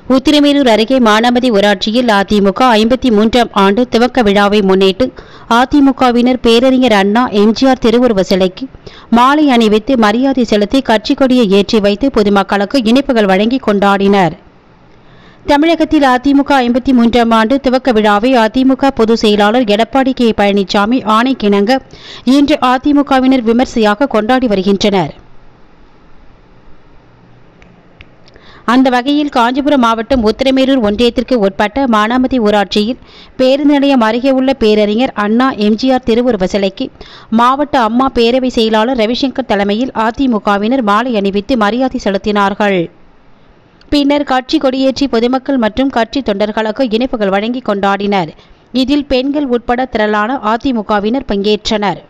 உத்திரமேரூர் அருகே மானாமதி ஊராட்சியில் அதிமுக ஐம்பத்தி மூன்றாம் ஆண்டு துவக்க விழாவை முன்னிட்டு அதிமுகவினர் பேரறிஞர் அண்ணா எம்ஜிஆர் திருவுருவ சிலைக்கு மாலை அணிவித்து மரியாதை செலுத்தி கட்சிக் கொடியை ஏற்றி வைத்து பொதுமக்களுக்கு இனிப்புகள் வழங்கி கொண்டாடினர் தமிழகத்தில் அதிமுக ஐம்பத்தி மூன்றாம் ஆண்டு துவக்க விழாவை அதிமுக பொதுச் செயலாளர் எடப்பாடி கே பழனிசாமி ஆணைக்கிணங்க இன்று அதிமுகவினர் விமர்சையாக கொண்டாடி வருகின்றனர் அந்த வகையில் காஞ்சிபுரம் மாவட்டம் உத்திரமேரூர் ஒன்றியத்திற்கு உட்பட்ட மானாமதி ஊராட்சியில் பேருந்து நிலையம் அருகே உள்ள பேரறிஞர் அண்ணா எம்ஜிஆர் திருவுருவ சிலைக்கு மாவட்ட அம்மா பேரவை செயலாளர் ரவிசங்கர் தலைமையில் அதிமுகவினர் மாலை அணிவித்து மரியாதை செலுத்தினார்கள் பின்னர் கட்சி கொடியேற்றி பொதுமக்கள் மற்றும் கட்சி தொண்டர்களுக்கு இனிப்புகள் வழங்கி கொண்டாடினர் இதில் பெண்கள் உட்பட திரளான அதிமுகவினர் பங்கேற்றனர்